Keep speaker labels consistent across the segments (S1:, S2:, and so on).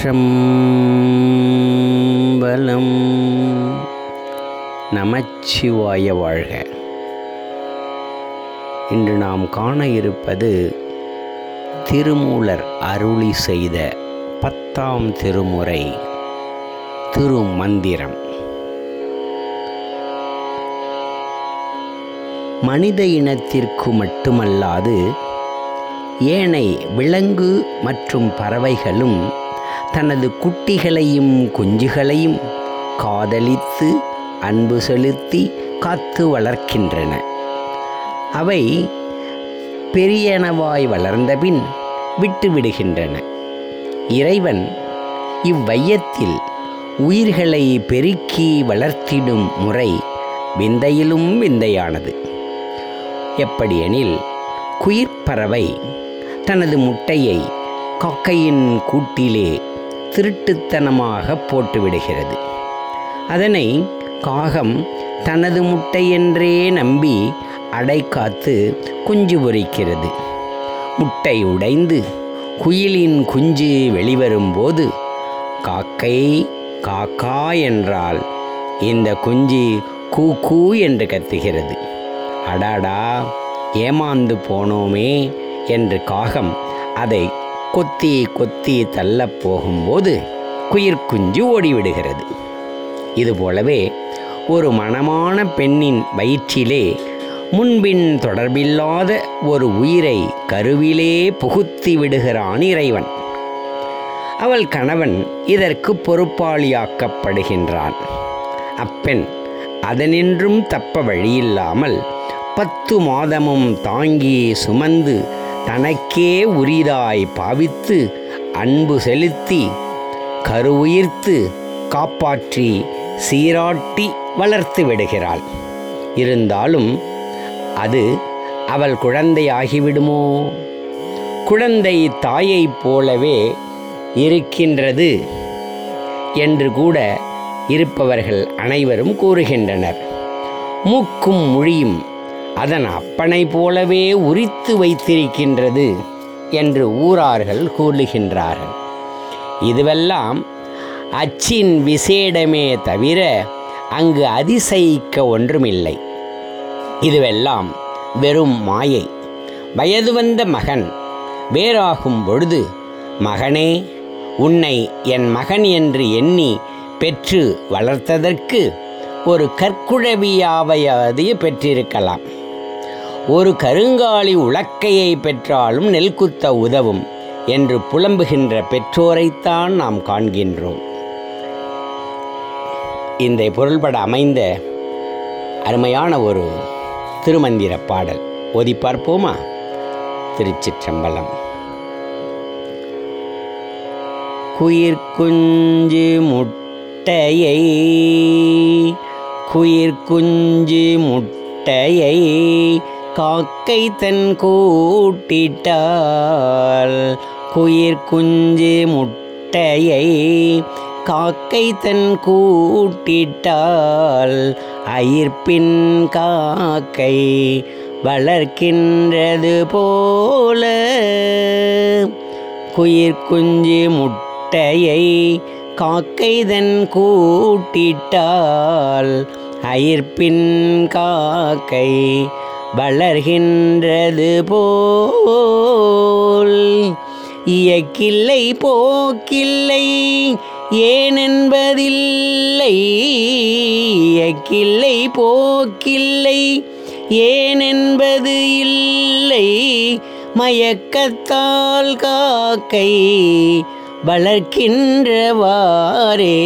S1: திருச்சிற்றம்பலம் நமச்சிவாய வாழ்க இன்று நாம் காண இருப்பது திருமூலர் அருளி செய்த பத்தாம் திருமுறை திருமந்திரம் மனித இனத்திற்கு மட்டுமல்லாது ஏனை விலங்கு மற்றும் பறவைகளும் தனது குட்டிகளையும் குஞ்சுகளையும் காதலித்து அன்பு செலுத்தி காத்து வளர்க்கின்றன அவை பெரியனவாய் வளர்ந்தபின் விட்டுவிடுகின்றன இறைவன் இவ்வையத்தில் உயிர்களை பெருக்கி வளர்த்திடும் முறை விந்தையிலும் விந்தையானது எப்படியெனில் குயிர்ப்பறவை தனது முட்டையை காக்கையின் கூட்டிலே திருட்டுத்தனமாக போட்டுவிடுகிறது அதனை காகம் தனது முட்டையென்றே நம்பி அடை காத்து குஞ்சு பொரிக்கிறது முட்டை உடைந்து குயிலின் குஞ்சு வெளிவரும்போது காக்கை காக்கா என்றால் இந்த குஞ்சு கூ கூ என்று கத்துகிறது அடாடா ஏமாந்து போனோமே என்று காகம் அதை கொத்தி கொத்தி தள்ளப் போகும்போது குயிர்குஞ்சு ஓடிவிடுகிறது இதுபோலவே ஒரு மணமான பெண்ணின் வயிற்றிலே முன்பின் தொடர்பில்லாத ஒரு உயிரை கருவிலே புகுத்தி விடுகிறான் இறைவன் அவள் கணவன் இதற்கு பொறுப்பாளியாக்கப்படுகின்றான் அப்பெண் அதனின்றும் தப்ப வழியில்லாமல் பத்து மாதமும் தாங்கி சுமந்து தனக்கே உரிதாய் பாவித்து அன்பு செலுத்தி கருவுயிர்த்து காப்பாற்றி சீராட்டி வளர்த்து விடுகிறாள் இருந்தாலும் அது அவள் குழந்தையாகிவிடுமோ குழந்தை தாயைப் போலவே இருக்கின்றது என்று கூட இருப்பவர்கள் அனைவரும் கூறுகின்றனர் மூக்கும் மொழியும் அதன் அப்பனை போலவே உரித்து வைத்திருக்கின்றது என்று ஊரார்கள் கூறுகின்றார்கள் இதுவெல்லாம் அச்சின் விசேடமே தவிர அங்கு அதிசயிக்க ஒன்றுமில்லை இதுவெல்லாம் வெறும் மாயை வயது வந்த மகன் வேறாகும் பொழுது மகனே உன்னை என் மகன் என்று எண்ணி பெற்று வளர்த்ததற்கு ஒரு கற்குழவியாவையாவது பெற்றிருக்கலாம் ஒரு கருங்காலி உலக்கையை பெற்றாலும் நெல் குத்த உதவும் என்று புலம்புகின்ற பெற்றோரைத்தான் நாம் காண்கின்றோம் இந்த பொருள்பட அமைந்த அருமையான ஒரு திருமந்திர பாடல் ஓதி பார்ப்போமா திருச்சிற்றம்பலம் குயிர்குஞ்சு முட்டையை குயிர்குஞ்சு முட்டையை காக்கை தன் கூட்டிட்டால் குயிர்குஞ்சு முட்டையை காக்கை தன் கூட்டிட்டால் அயிர்பின் காக்கை வளர்க்கின்றது போல குயிர்குஞ்சு முட்டையை காக்கைதன் கூட்டிட்டால் அயிர்பின் காக்கை வளர்கின்றது போல் இயக்கில்லை போக்கில்லை ஏனென்பதில்லை இயக்கில்லை போக்கில்லை ஏனென்பது இல்லை மயக்கத்தால் காக்கை வளர்க்கின்றவாரே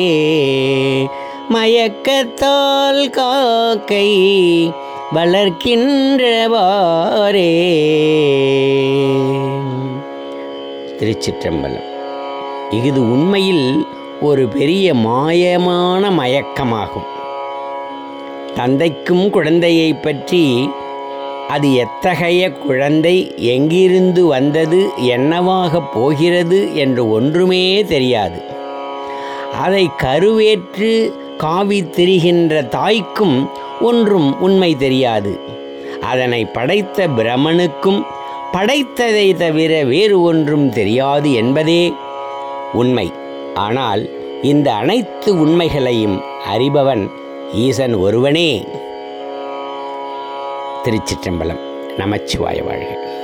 S1: மயக்கத்தால் காக்கை வளர்க்கின்றவாரே திருச்சிற்றம்பலம் இது உண்மையில் ஒரு பெரிய மாயமான மயக்கமாகும் தந்தைக்கும் குழந்தையை பற்றி அது எத்தகைய குழந்தை எங்கிருந்து வந்தது என்னவாக போகிறது என்று ஒன்றுமே தெரியாது அதை கருவேற்று காவி திரிகின்ற தாய்க்கும் ஒன்றும் உண்மை தெரியாது அதனை படைத்த பிரமனுக்கும் படைத்ததை தவிர வேறு ஒன்றும் தெரியாது என்பதே உண்மை ஆனால் இந்த அனைத்து உண்மைகளையும் அறிபவன் ஈசன் ஒருவனே திருச்சிற்றம்பலம் நமச்சிவாய வாழ்க